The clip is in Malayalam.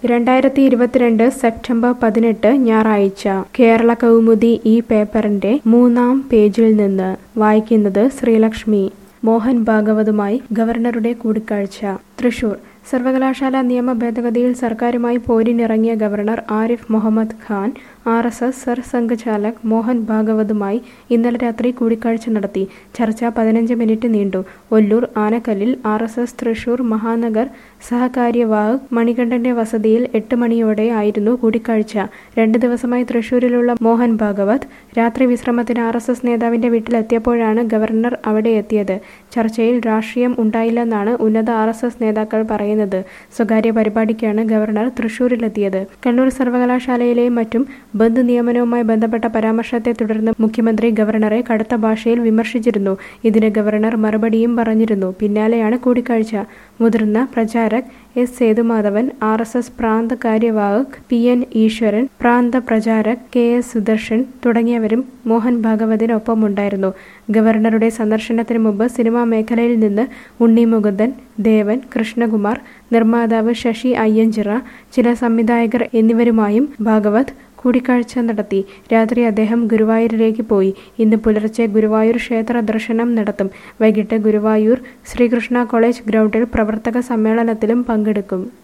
രണ്ടായിരത്തി ഇരുപത്തിരണ്ട് സെപ്റ്റംബർ പതിനെട്ട് ഞായറാഴ്ച കേരള കൗമുദി ഈ പേപ്പറിന്റെ മൂന്നാം പേജിൽ നിന്ന് വായിക്കുന്നത് ശ്രീലക്ഷ്മി മോഹൻ ഭാഗവതുമായി ഗവർണറുടെ കൂടിക്കാഴ്ച തൃശൂർ സർവകലാശാല നിയമ ഭേദഗതിയിൽ സർക്കാരുമായി പോരിനിറങ്ങിയ governor Arif Muhammad Khan R S S Sarsanghchalak Mohan ഭാഗവതുമായി ഇന്നലെ രാത്രി കൂടിക്കാഴ്ച നടത്തി ചർച്ച പതിനഞ്ച് മിനിറ്റ് നീണ്ടു ഒല്ലൂർ ആനക്കല്ലിൽ R S S Thrissur Mahanagar Sahakaryavahak മണികണ്ഠന്റെ വസതിയിൽ എട്ട് മണിയോടെ ആയിരുന്നു കൂടിക്കാഴ്ച രണ്ട് ദിവസമായി തൃശൂരിലുള്ള മോഹൻ ഭാഗവത് രാത്രി വിശ്രമത്തിന് ആർ എസ് എസ് നേതാവിന്റെ വീട്ടിലെത്തിയപ്പോഴാണ് ഗവർണർ അവിടെ എത്തിയത് ചർച്ചയിൽ രാഷ്ട്രീയം ഉണ്ടായില്ലെന്നാണ് ഉന്നത ആർ എസ് എസ് നേതാക്കൾ പറയുന്നത് സ്വകാര്യ പരിപാടിക്കാണ് ഗവർണർ തൃശൂരിലെത്തിയത് കണ്ണൂർ സർവകലാശാലയിലെയും മറ്റും ബന്ദ് നിയമനവുമായി ബന്ധപ്പെട്ട പരാമർശത്തെ തുടർന്ന് മുഖ്യമന്ത്രി ഗവർണറെ കടുത്ത ഭാഷയിൽ വിമർശിച്ചിരുന്നു ഇതിന് ഗവർണർ മറുപടിയും പറഞ്ഞിരുന്നു പിന്നാലെയാണ് കൂടിക്കാഴ്ച മുതിർന്ന Pracharak S Sethumadhavan R S S Prant Karyavahak P N ഈശ്വരൻ പ്രാന്ത പ്രചാരക് കെ എസ് സുദർശൻ തുടങ്ങിയവരും മോഹൻ ഭാഗവതിനൊപ്പമുണ്ടായിരുന്നു ഗവർണറുടെ സന്ദർശനത്തിന് മുമ്പ് സിനിമാ മേഖലയിൽ നിന്ന് ഉണ്ണി മുകുന്ദൻ ദേവൻ കൃഷ്ണകുമാർ നിർമ്മാതാവ് ശശി അയ്യഞ്ചിറ ചില സംവിധായകർ എന്നിവരുമായും ഭാഗവത് കൂടിക്കാഴ്ച നടത്തി രാത്രി അദ്ദേഹം ഗുരുവായൂരിലേക്ക് പോയി ഇന്ന് പുലർച്ചെ ഗുരുവായൂർ ക്ഷേത്ര ദർശനം നടത്തും വൈകിട്ട് ഗുരുവായൂർ ശ്രീകൃഷ്ണ കോളേജ് ഗ്രൗണ്ടിൽ പ്രവർത്തക സമ്മേളനത്തിലും പങ്കെടുക്കും